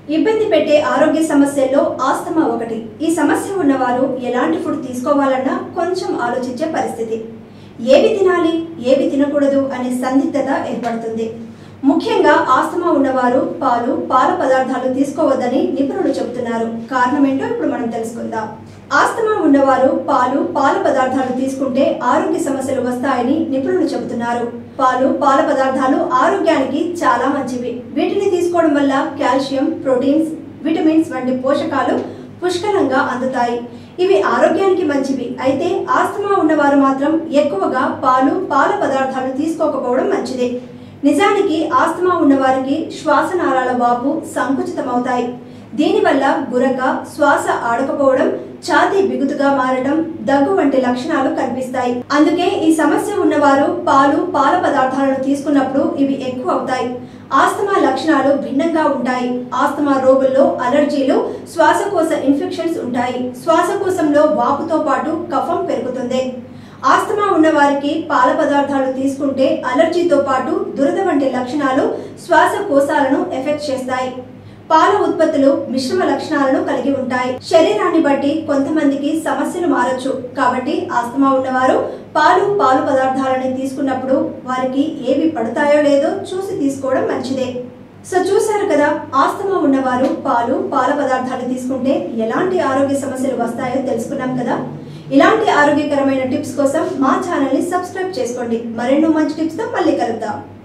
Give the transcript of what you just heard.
ఇబ్బంది పెట్టే ఆరోగ్య సమస్యల్లో ఆస్తమా ఒకటి ఈ సమస్య ఉన్నవారు ఎలాంటి ఫుడ్ తీసుకోవాలన్నా కొంచెం ఆలోచించే పరిస్థితి ఏవి తినాలి ఏవి తినకూడదు అనే సందిగ్ధత ఏర్పడుతుంది ముఖ్యంగా ఆస్తమా ఉన్నవారు పాలు పాల పదార్థాలు తీసుకోవద్దని నిపుణులు చెబుతున్నారు కారణం ఏంటో ఇప్పుడు మనం తెలుసుకుందాం ఆస్తమా ఉన్నవారు పాలు పాల పదార్థాలు తీసుకుంటే ఆరోగ్య సమస్యలు వస్తాయని నిపుణులు చెబుతున్నారు పాలు పాల పదార్థాలు ఆరోగ్యానికి చాలా మంచివి వీటిని తీసుకోవడం వల్ల కాల్షియం ప్రోటీన్స్ విటమిన్స్ వంటి పోషకాలు పుష్కలంగా అందుతాయి ఇవి ఆరోగ్యానికి మంచివి అయితే ఆస్తమా ఉన్నవారు మాత్రం ఎక్కువగా పాలు పాల పదార్థాలు తీసుకోకపోవడం మంచిదే నిజానికి ఆస్తమా ఉన్నవారికి శ్వాసనాళాల వాపు సంకుచితమవుతాయి దీనివల్ల గురక శ్వాస ఆడకపోవడం ఛాతీ బిగుతుగా మారటం దగ్గు వంటి లక్షణాలు కనిపిస్తాయి అందుకే ఈ సమస్య ఉన్నవారు పాలు పాల పదార్థాలను తీసుకున్నప్పుడు ఇవి ఎక్కువ అవుతాయి ఆస్తమా లక్షణాలు భిన్నంగా ఉంటాయి ఆస్తమా రోగుల్లో అలర్జీలు శ్వాసకోశ ఇన్ఫెక్షన్స్ ఉంటాయి శ్వాసకోశంలో వాపుతో పాటు కఫం పెరుగుతుంది ఆస్తమా ఉన్నవారికి పాల పదార్థాలు తీసుకుంటే అలర్జీతో పాటు దురద వంటి లక్షణాలు శ్వాసకోశాలను ఎఫెక్ట్ చేస్తాయి పాల ఉత్పత్తులు మిశ్రమ లక్షణాలను కలిగి ఉంటాయి శరీరాన్ని బట్టి కొంతమందికి సమస్యలు మారచ్చు కాబట్టి ఆస్తమా ఉన్నవారు పాలు పాలు పదార్థాలని తీసుకున్నప్పుడు వారికి ఏవి పడతాయో లేదో చూసి తీసుకోవడం మంచిదే సో చూశారు కదా ఆస్తమా ఉన్నవారు పాలు పాల పదార్థాలు తీసుకుంటే ఎలాంటి ఆరోగ్య సమస్యలు వస్తాయో తెలుసుకున్నాం కదా ఇలాంటి ఆరోగ్యకరమైన టిప్స్ కోసం మా ఛానల్ ని సబ్స్క్రైబ్ చేసుకోండి మరెన్నో మంచి టిప్స్ తో మళ్ళీ కలుద్దాం